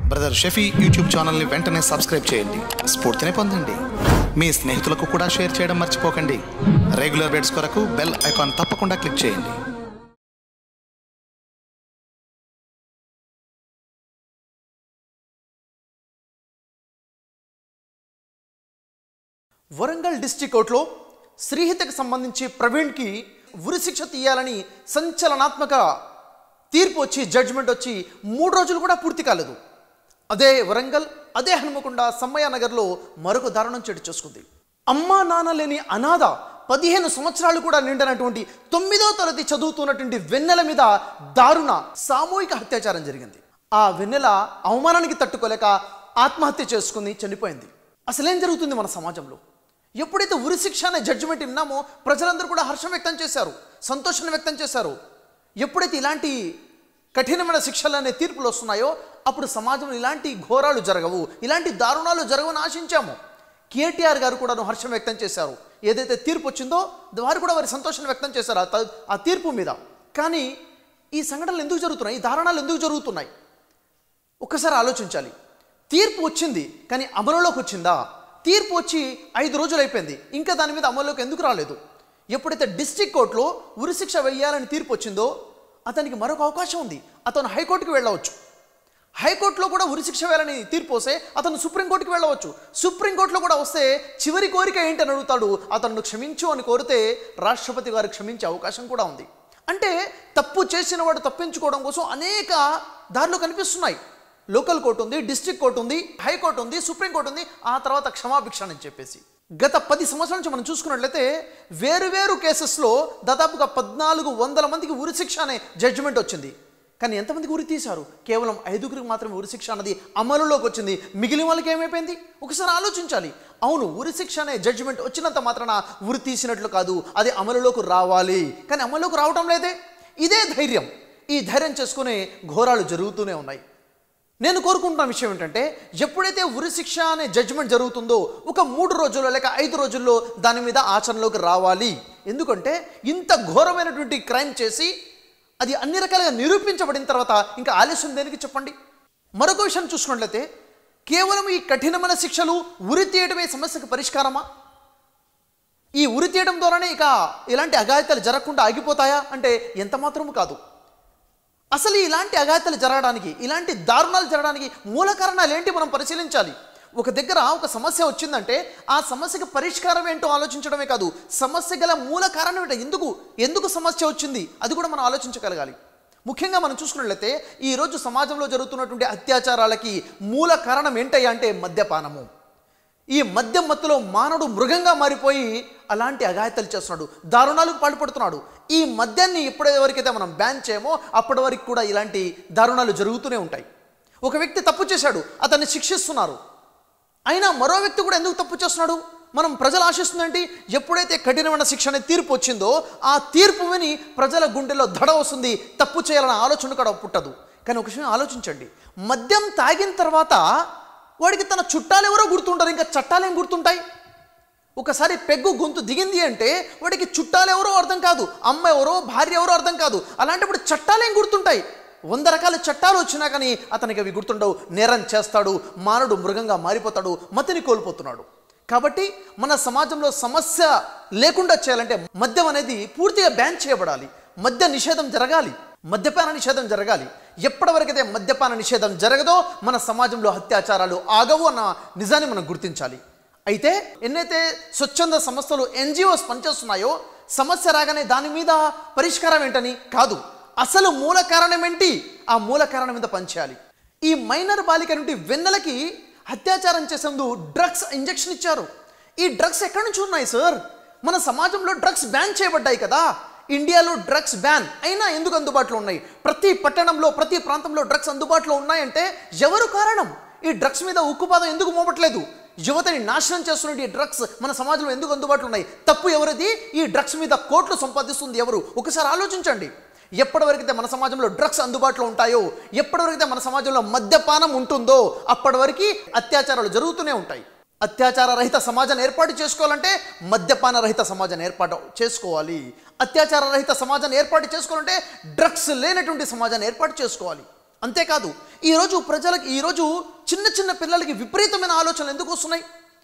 brother Shafi YouTube ఛానల్ని వెంటనే subscribe చేయండి స్ఫూర్తిని పొందండి మీ స్నేహితులకు కూడా షేర్ చేయడం మర్చిపోకండి రెగ్యులర్ బెడ్స్ కొరకు బెల్ ఐకాన్ తప్పకుండా క్లిక్ చేయండి వరంగల్ డిస్టిక్ కోర్టులో శ్రీహితకు సంబంధించి ప్రవీణ్కి ఉరిశిక్ష తీయాలని సంచలనాత్మక తీర్పు వచ్చి జడ్జిమెంట్ వచ్చి మూడు రోజులు కూడా పూర్తి కాలేదు అదే వరంగల్ అదే హనుమకొండ సమ్మయ్య నగర్లో మరొక దారుణం చెడు చేసుకుంది అమ్మా నాన్న లేని అనాథ పదిహేను సంవత్సరాలు కూడా నిండినటువంటి తొమ్మిదో తరగతి చదువుతున్నటువంటి వెన్నెల మీద దారుణ సామూహిక అత్యాచారం జరిగింది ఆ వెన్నెల అవమానానికి తట్టుకోలేక ఆత్మహత్య చేసుకుని చనిపోయింది అసలేం జరుగుతుంది మన సమాజంలో ఎప్పుడైతే ఉరిశిక్ష అనే జడ్జిమెంట్ విన్నామో ప్రజలందరూ కూడా హర్షం వ్యక్తం చేశారు సంతోషాన్ని వ్యక్తం చేశారు ఎప్పుడైతే ఇలాంటి కఠినమైన శిక్షలు అనే తీర్పులు వస్తున్నాయో అప్పుడు సమాజంలో ఇలాంటి ఘోరాలు జరగవు ఇలాంటి దారుణాలు జరగవని ఆశించాము కేటీఆర్ గారు కూడా హర్షం వ్యక్తం చేశారు ఏదైతే తీర్పు వచ్చిందో వారు కూడా వారి సంతోషాన్ని వ్యక్తం చేశారు ఆ త- ఆ తీర్పు మీద కానీ ఈ సంఘటనలు ఎందుకు జరుగుతున్నాయి ఈ దారుణాలు ఎందుకు జరుగుతున్నాయి ఒక్కసారి ఆలోచించాలి తీర్పు వచ్చింది కానీ అమలులోకి వచ్చిందా తీర్పు వచ్చి ఐదు రోజులు అయిపోయింది ఇంకా దాని మీద అమల్లోకి ఎందుకు రాలేదు ఎప్పుడైతే డిస్ట్రిక్ట్ కోర్టులో ఉరిశిక్ష వేయాలని తీర్పు వచ్చిందో అతనికి మరొక అవకాశం ఉంది అతను హైకోర్టుకి వెళ్ళవచ్చు హైకోర్టులో కూడా ఉరిశిక్ష వేయాలని తీర్పు వస్తే అతను సుప్రీంకోర్టుకి వెళ్ళవచ్చు సుప్రీంకోర్టులో కూడా వస్తే చివరి కోరిక ఏంటని అడుగుతాడు అతను క్షమించు అని కోరితే రాష్ట్రపతి గారు క్షమించే అవకాశం కూడా ఉంది అంటే తప్పు చేసిన వాడు తప్పించుకోవడం కోసం అనేక దారులు కనిపిస్తున్నాయి లోకల్ కోర్టు ఉంది డిస్ట్రిక్ట్ కోర్టు ఉంది హైకోర్టు ఉంది సుప్రీంకోర్టు ఉంది ఆ తర్వాత క్షమాభిక్ష అని చెప్పేసి గత పది సంవత్సరాల నుంచి మనం చూసుకున్నట్లయితే వేరు వేరు కేసెస్లో దాదాపుగా పద్నాలుగు వందల మందికి ఉరిశిక్ష అనే జడ్జిమెంట్ వచ్చింది కానీ ఎంతమందికి ఉరి తీశారు కేవలం ఐదుగురికి మాత్రమే ఉరిశిక్ష అన్నది అమలులోకి వచ్చింది మిగిలిన వాళ్ళకి ఏమైపోయింది ఒకసారి ఆలోచించాలి అవును ఉరిశిక్ష అనే జడ్జిమెంట్ వచ్చినంత మాత్రాన ఉరి తీసినట్లు కాదు అది అమలులోకి రావాలి కానీ అమలులోకి రావటం లేదే ఇదే ధైర్యం ఈ ధైర్యం చేసుకునే ఘోరాలు జరుగుతూనే ఉన్నాయి నేను కోరుకుంటున్న విషయం ఏంటంటే ఎప్పుడైతే ఉరిశిక్ష అనే జడ్జిమెంట్ జరుగుతుందో ఒక మూడు రోజుల్లో లేక ఐదు రోజుల్లో దాని మీద ఆచరణలోకి రావాలి ఎందుకంటే ఇంత ఘోరమైనటువంటి క్రైమ్ చేసి అది అన్ని రకాలుగా నిరూపించబడిన తర్వాత ఇంకా ఆలస్యం దేనికి చెప్పండి మరొక విషయం చూసుకున్నట్లయితే కేవలం ఈ కఠినమైన శిక్షలు ఉరి తీయడమే సమస్యకు పరిష్కారమా ఈ ఉరి తీయడం ద్వారానే ఇక ఇలాంటి అఘాయితాలు జరగకుండా ఆగిపోతాయా అంటే ఎంత మాత్రము కాదు అసలు ఇలాంటి అఘాయితాలు జరగడానికి ఇలాంటి దారుణాలు జరగడానికి మూల కారణాలు ఏంటి మనం పరిశీలించాలి ఒక దగ్గర ఒక సమస్య వచ్చిందంటే ఆ సమస్యకి పరిష్కారం ఏంటో ఆలోచించడమే కాదు సమస్య గల మూల కారణం ఏంటో ఎందుకు ఎందుకు సమస్య వచ్చింది అది కూడా మనం ఆలోచించగలగాలి ముఖ్యంగా మనం చూసుకున్నట్లయితే ఈరోజు సమాజంలో జరుగుతున్నటువంటి అత్యాచారాలకి మూల కారణం ఏంటయ్యా అంటే మద్యపానము ఈ మద్యం మత్తులో మానవుడు మృగంగా మారిపోయి అలాంటి అఘాయితలు చేస్తున్నాడు దారుణాలకు పాల్పడుతున్నాడు ఈ మద్యాన్ని ఎప్పటి వరకైతే మనం బ్యాన్ చేయమో అప్పటి వరకు కూడా ఇలాంటి దారుణాలు జరుగుతూనే ఉంటాయి ఒక వ్యక్తి తప్పు చేశాడు అతన్ని శిక్షిస్తున్నారు అయినా మరో వ్యక్తి కూడా ఎందుకు తప్పు చేస్తున్నాడు మనం ప్రజలు ఆశిస్తుందంటే ఎప్పుడైతే కఠినమైన శిక్ష అనే తీర్పు వచ్చిందో ఆ తీర్పు విని ప్రజల గుండెలో దడ వస్తుంది తప్పు చేయాలన్న ఆలోచన కూడా పుట్టదు కానీ ఒక విషయం ఆలోచించండి మద్యం తాగిన తర్వాత వాడికి తన చుట్టాలు ఎవరో గుర్తుంటారు ఇంకా చట్టాలు ఏం గుర్తుంటాయి ఒకసారి పెగ్గు గొంతు దిగింది అంటే వాడికి చుట్టాలు ఎవరో అర్థం కాదు అమ్మ ఎవరో భార్య ఎవరో అర్థం కాదు అలాంటప్పుడు చట్టాలు ఏం గుర్తుంటాయి వంద రకాల చట్టాలు వచ్చినా కానీ అతనికి అవి గుర్తుండవు నేరం చేస్తాడు మానవుడు మృగంగా మారిపోతాడు మతిని కోల్పోతున్నాడు కాబట్టి మన సమాజంలో సమస్య లేకుండా చేయాలంటే మద్యం అనేది పూర్తిగా బ్యాన్ చేయబడాలి మద్య నిషేధం జరగాలి మద్యపాన నిషేధం జరగాలి ఎప్పటివరకైతే మద్యపాన నిషేధం జరగదో మన సమాజంలో అత్యాచారాలు ఆగవు అన్న నిజాన్ని మనం గుర్తించాలి అయితే ఎన్నైతే స్వచ్ఛంద సంస్థలు ఎన్జిఓస్ పనిచేస్తున్నాయో సమస్య రాగానే దాని మీద పరిష్కారం ఏంటని కాదు అసలు మూల కారణం ఏంటి ఆ మూల కారణం మీద పనిచేయాలి ఈ మైనర్ బాలిక నుండి వెన్నెలకి అత్యాచారం చేసేందుకు డ్రగ్స్ ఇంజెక్షన్ ఇచ్చారు ఈ డ్రగ్స్ ఎక్కడి నుంచి ఉన్నాయి సార్ మన సమాజంలో డ్రగ్స్ బ్యాన్ చేయబడ్డాయి కదా ఇండియాలో డ్రగ్స్ బ్యాన్ అయినా ఎందుకు అందుబాటులో ఉన్నాయి ప్రతి పట్టణంలో ప్రతి ప్రాంతంలో డ్రగ్స్ అందుబాటులో ఉన్నాయంటే ఎవరు కారణం ఈ డ్రగ్స్ మీద ఉక్కుపాదం ఎందుకు మోపట్లేదు యువతని నాశనం చేస్తున్న ఈ డ్రగ్స్ మన సమాజంలో ఎందుకు అందుబాటులో ఉన్నాయి తప్పు ఎవరిది ఈ డ్రగ్స్ మీద కోట్లు సంపాదిస్తుంది ఎవరు ఒకసారి ఆలోచించండి ఎప్పటివరకైతే మన సమాజంలో డ్రగ్స్ అందుబాటులో ఉంటాయో ఎప్పటివరకైతే మన సమాజంలో మద్యపానం ఉంటుందో అప్పటి వరకు అత్యాచారాలు జరుగుతూనే ఉంటాయి అత్యాచార రహిత సమాజాన్ని ఏర్పాటు చేసుకోవాలంటే మద్యపాన రహిత సమాజాన్ని ఏర్పాటు చేసుకోవాలి అత్యాచార రహిత సమాజాన్ని ఏర్పాటు చేసుకోవాలంటే డ్రగ్స్ లేనటువంటి సమాజాన్ని ఏర్పాటు చేసుకోవాలి అంతేకాదు ఈరోజు ప్రజలకు ఈరోజు చిన్న చిన్న పిల్లలకి విపరీతమైన ఆలోచనలు ఎందుకు వస్తున్నాయి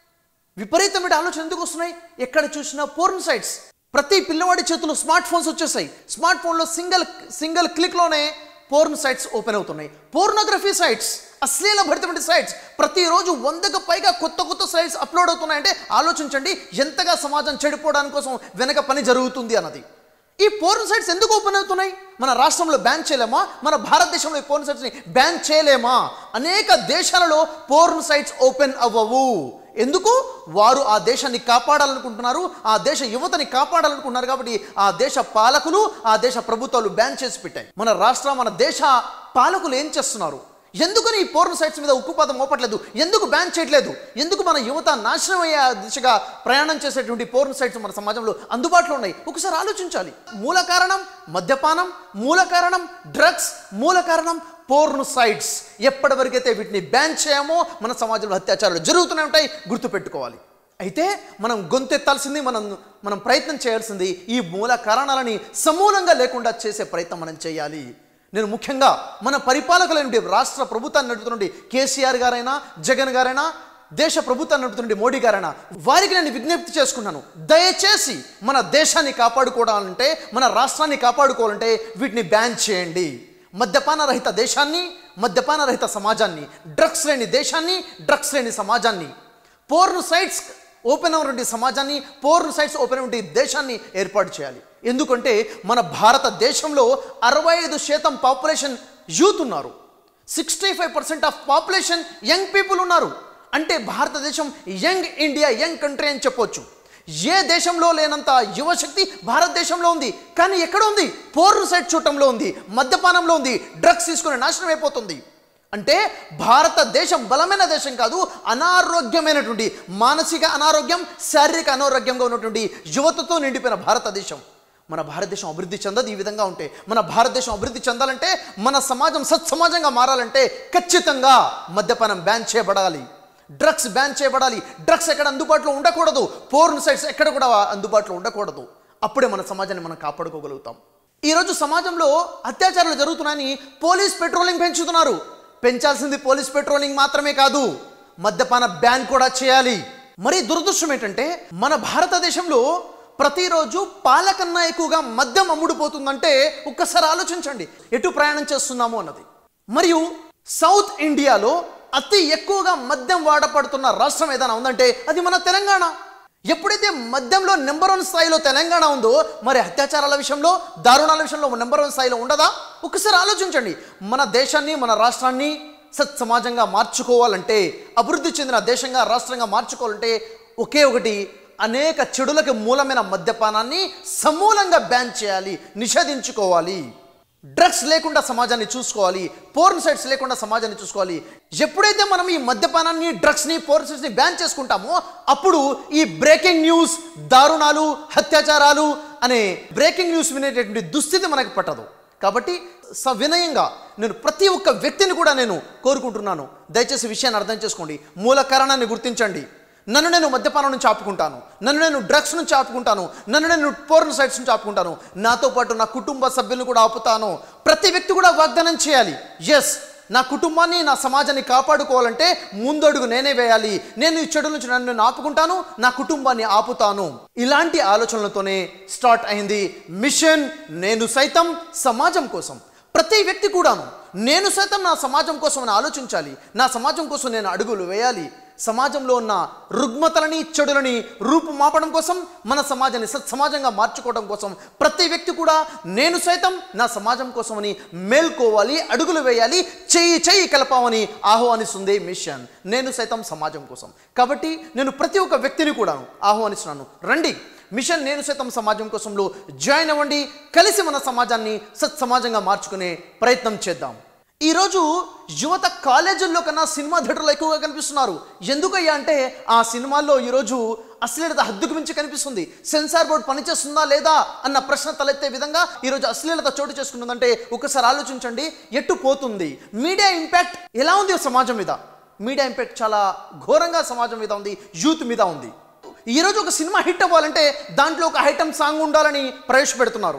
విపరీతమైన ఆలోచన ఎందుకు వస్తున్నాయి ఎక్కడ చూసినా పోర్న్ సైట్స్ ప్రతి పిల్లవాడి చేతిలో స్మార్ట్ ఫోన్స్ వచ్చేసాయి స్మార్ట్ ఫోన్లో సింగిల్ సింగిల్ క్లిక్లోనే పోర్న్ సైట్స్ ఓపెన్ అవుతున్నాయి పోర్నోగ్రఫీ సైట్స్ అశ్లీల భరితమైన సైట్స్ ప్రతిరోజు వందకు పైగా కొత్త కొత్త సైట్స్ అప్లోడ్ అవుతున్నాయంటే ఆలోచించండి ఎంతగా సమాజం చెడిపోవడానికి కోసం వెనక పని జరుగుతుంది అన్నది ఈ పోర్న్ సైట్స్ ఎందుకు ఓపెన్ అవుతున్నాయి మన రాష్ట్రంలో బ్యాన్ చేయలేమా మన భారతదేశంలో ఈ పోర్న్ సైట్స్ని బ్యాన్ చేయలేమా అనేక దేశాలలో పోర్న్ సైట్స్ ఓపెన్ అవ్వవు ఎందుకు వారు ఆ దేశాన్ని కాపాడాలనుకుంటున్నారు ఆ దేశ యువతని కాపాడాలనుకుంటున్నారు కాబట్టి ఆ దేశ పాలకులు ఆ దేశ ప్రభుత్వాలు బ్యాన్ చేసి పెట్టాయి మన రాష్ట్ర మన దేశ పాలకులు ఏం చేస్తున్నారు ఎందుకని ఈ పోర్న్ సైట్స్ మీద ఉక్కుపాదం మోపట్లేదు ఎందుకు బ్యాన్ చేయట్లేదు ఎందుకు మన యువత నాశనం అయ్యే దిశగా ప్రయాణం చేసేటువంటి పోర్న్ సైట్స్ మన సమాజంలో అందుబాటులో ఉన్నాయి ఒకసారి ఆలోచించాలి మూల కారణం మద్యపానం మూల కారణం డ్రగ్స్ మూల కారణం పోర్న్ సైట్స్ ఎప్పటి వరకైతే వీటిని బ్యాన్ చేయమో మన సమాజంలో అత్యాచారాలు జరుగుతూనే ఉంటాయి గుర్తుపెట్టుకోవాలి అయితే మనం గొంతెత్తాల్సింది మనం మనం ప్రయత్నం చేయాల్సింది ఈ మూల కారణాలని సమూలంగా లేకుండా చేసే ప్రయత్నం మనం చేయాలి నేను ముఖ్యంగా మన పరిపాలకులైన రాష్ట్ర ప్రభుత్వాన్ని నడుపుతున్న కేసీఆర్ గారైనా జగన్ గారైనా దేశ ప్రభుత్వాన్ని నడుపుతున్న మోడీ గారైనా వారికి నేను విజ్ఞప్తి చేసుకున్నాను దయచేసి మన దేశాన్ని కాపాడుకోవాలంటే మన రాష్ట్రాన్ని కాపాడుకోవాలంటే వీటిని బ్యాన్ చేయండి మద్యపాన రహిత దేశాన్ని మద్యపాన రహిత సమాజాన్ని డ్రగ్స్ లేని దేశాన్ని డ్రగ్స్ లేని సమాజాన్ని పోర్న్ సైట్స్ ఓపెన్ అయినటువంటి సమాజాన్ని పోర్న్ సైట్స్ ఓపెన్ అయినటువంటి దేశాన్ని ఏర్పాటు చేయాలి ఎందుకంటే మన భారతదేశంలో అరవై ఐదు శాతం పాపులేషన్ యూత్ ఉన్నారు sixty five percent of population young people ఉన్నారు అంటే భారతదేశం యంగ్ ఇండియా యంగ్ కంట్రీ అని చెప్పొచ్చు ఏ దేశంలో లేనంత యువశక్తి భారతదేశంలో ఉంది కానీ ఎక్కడ ఉంది పోర్న్ సైట్ చూడటంలో ఉంది మద్యపానంలో ఉంది డ్రగ్స్ తీసుకుని నాశనం అయిపోతుంది అంటే భారతదేశం బలమైన దేశం కాదు అనారోగ్యమైనటువంటి మానసిక అనారోగ్యం శారీరక అనారోగ్యంగా ఉన్నటువంటి యువతతో నిండిపోయిన భారతదేశం మన భారతదేశం అభివృద్ధి చెందదు ఈ విధంగా ఉంటే మన భారతదేశం అభివృద్ధి చెందాలంటే మన సమాజం సత్సమాజంగా మారాలంటే ఖచ్చితంగా మద్యపానం బ్యాన్ చేయబడాలి డ్రగ్స్ బ్యాన్ చేయబడాలి డ్రగ్స్ ఎక్కడ అందుబాటులో ఉండకూడదు పోర్న్ సైట్స్ ఎక్కడ కూడా అందుబాటులో ఉండకూడదు అప్పుడే మన సమాజాన్ని మనం కాపాడుకోగలుగుతాం ఈరోజు సమాజంలో అత్యాచారాలు జరుగుతున్నాయని పోలీస్ పెట్రోలింగ్ పెంచుతున్నారు పెంచాల్సింది పోలీస్ పెట్రోలింగ్ మాత్రమే కాదు మద్యపాన బ్యాన్ కూడా చేయాలి మరి దురదృష్టం ఏంటంటే మన భారతదేశంలో ప్రతిరోజు పాల కన్నా ఎక్కువగా మద్యం అమ్ముడుపోతుందంటే ఒక్కసారి ఆలోచించండి ఎటు ప్రయాణం చేస్తున్నాము అన్నది మరియు సౌత్ ఇండియాలో అతి ఎక్కువగా మద్యం వాడపడుతున్న రాష్ట్రం ఏదైనా ఉందంటే అది మన తెలంగాణ ఎప్పుడైతే మద్యంలో నెంబర్ వన్ స్థాయిలో తెలంగాణ ఉందో మరి అత్యాచారాల విషయంలో దారుణాల విషయంలో నెంబర్ వన్ స్థాయిలో ఉండదా ఒకసారి ఆలోచించండి మన దేశాన్ని మన రాష్ట్రాన్ని సత్సమాజంగా మార్చుకోవాలంటే అభివృద్ధి చెందిన దేశంగా రాష్ట్రంగా మార్చుకోవాలంటే ఒకే ఒకటి అనేక చెడులకు మూలమైన మద్యపానాన్ని సమూలంగా బ్యాన్ చేయాలి నిషేధించుకోవాలి డ్రగ్స్ లేకుండా సమాజాన్ని చూసుకోవాలి పోర్న్ సైట్స్ లేకుండా సమాజాన్ని చూసుకోవాలి ఎప్పుడైతే మనం ఈ మద్యపానాన్ని డ్రగ్స్ని పోర్న్ సైట్స్ని బ్యాన్ చేసుకుంటామో అప్పుడు ఈ బ్రేకింగ్ న్యూస్ దారుణాలు అత్యాచారాలు అనే బ్రేకింగ్ న్యూస్ వినేటటువంటి దుస్థితి మనకు పట్టదు కాబట్టి సవినయంగా నేను ప్రతి ఒక్క వ్యక్తిని కూడా నేను కోరుకుంటున్నాను దయచేసి విషయాన్ని అర్థం చేసుకోండి మూల కారణాన్ని గుర్తించండి నన్ను నేను మద్యపానం నుంచి ఆపుకుంటాను నన్ను నేను డ్రగ్స్ నుంచి ఆపుకుంటాను నన్ను నేను పోర్న్ సైట్స్ నుంచి ఆపుకుంటాను నాతో పాటు నా కుటుంబ సభ్యులను కూడా ఆపుతాను ప్రతి వ్యక్తి కూడా వాగ్దానం చేయాలి ఎస్ నా కుటుంబాన్ని నా సమాజాన్ని కాపాడుకోవాలంటే ముందడుగు నేనే వేయాలి నేను ఈ చెడు నుంచి నన్ను నేను ఆపుకుంటాను నా కుటుంబాన్ని ఆపుతాను ఇలాంటి ఆలోచనలతోనే స్టార్ట్ అయింది మిషన్ నేను సైతం సమాజం కోసం ప్రతి వ్యక్తి కూడాను నేను సైతం నా సమాజం కోసం అని ఆలోచించాలి నా సమాజం కోసం నేను అడుగులు వేయాలి సమాజంలో ఉన్న రుగ్మతలని చెడులని రూపుమాపడం కోసం మన సమాజాన్ని సత్సమాజంగా మార్చుకోవడం కోసం ప్రతి వ్యక్తి కూడా నేను సైతం నా సమాజం కోసమని మేల్కోవాలి అడుగులు వేయాలి చెయ్యి చెయ్యి కలపామని ఆహ్వానిస్తుంది మిషన్ నేను సైతం సమాజం కోసం కాబట్టి నేను ప్రతి ఒక్క వ్యక్తిని కూడా ఆహ్వానిస్తున్నాను రండి మిషన్ నేను సైతం సమాజం కోసంలో జాయిన్ అవ్వండి కలిసి మన సమాజాన్ని సత్సమాజంగా మార్చుకునే ప్రయత్నం చేద్దాం ఈరోజు యువత కాలేజీల్లో కన్నా సినిమా థియేటర్లో ఎక్కువగా కనిపిస్తున్నారు ఎందుకయ్యా అంటే ఆ సినిమాల్లో ఈరోజు అశ్లీలత హద్దుకు మించి కనిపిస్తుంది సెన్సార్ బోర్డు పనిచేస్తుందా లేదా అన్న ప్రశ్న తలెత్తే విధంగా ఈరోజు అశ్లీలత చోటు చేసుకుంటుందంటే ఒకసారి ఆలోచించండి ఎట్టు పోతుంది మీడియా ఇంపాక్ట్ ఎలా ఉంది సమాజం మీద మీడియా ఇంపాక్ట్ చాలా ఘోరంగా సమాజం మీద ఉంది యూత్ మీద ఉంది ఈరోజు ఒక సినిమా హిట్ అవ్వాలంటే దాంట్లో ఒక ఐటమ్ సాంగ్ ఉండాలని ప్రవేశపెడుతున్నారు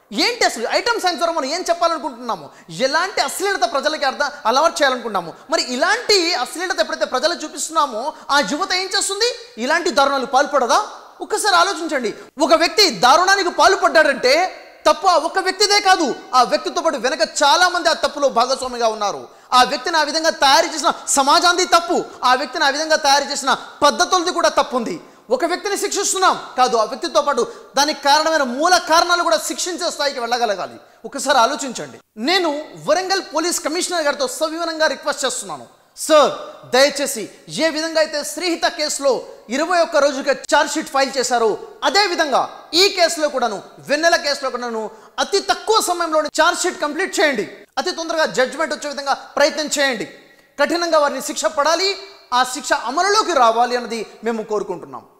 ఏంటి అసలు ఐటమ్ సాంగ్స్ ద్వారా మనం ఏం చెప్పాలనుకుంటున్నాము ఎలాంటి అశ్లీలత ప్రజలకి అర్థం అలవాటు చేయాలనుకుంటున్నాము మరి ఇలాంటి అశ్లీలత ఎప్పుడైతే ప్రజలకు చూపిస్తున్నామో ఆ యువత ఏం చేస్తుంది ఇలాంటి దారుణాలు పాల్పడదా ఒక్కసారి ఆలోచించండి ఒక వ్యక్తి దారుణానికి పాల్పడ్డాడంటే తప్పు ఆ ఒక్క వ్యక్తిదే కాదు ఆ వ్యక్తితో పాటు వెనక చాలా మంది ఆ తప్పులో భాగస్వామిగా ఉన్నారు ఆ వ్యక్తిని ఆ విధంగా తయారు చేసిన సమాజాన్ని తప్పు ఆ వ్యక్తిని ఆ విధంగా తయారు చేసిన పద్ధతులది కూడా తప్పు ఉంది ఒక వ్యక్తిని శిక్షిస్తున్నాం కాదు ఆ వ్యక్తితో పాటు దానికి కారణమైన మూల కారణాలు కూడా శిక్షించే స్థాయికి వెళ్ళగలగాలి ఒకసారి ఆలోచించండి నేను వరంగల్ పోలీస్ కమిషనర్ గారితో సవివరంగా రిక్వెస్ట్ చేస్తున్నాను సార్ దయచేసి ఏ విధంగా అయితే శ్రీహిత కేసులో ఇరవై ఒక్క రోజుగా ఛార్జ్ షీట్ ఫైల్ చేశారో అదే విధంగా ఈ కేసులో కూడాను వెన్నెల కేసులో కూడాను అతి తక్కువ సమయంలో ఛార్జ్ షీట్ కంప్లీట్ చేయండి అతి తొందరగా జడ్జిమెంట్ వచ్చే విధంగా ప్రయత్నం చేయండి కఠినంగా వారిని శిక్ష పడాలి ఆ శిక్ష అమలులోకి రావాలి అన్నది మేము కోరుకుంటున్నాం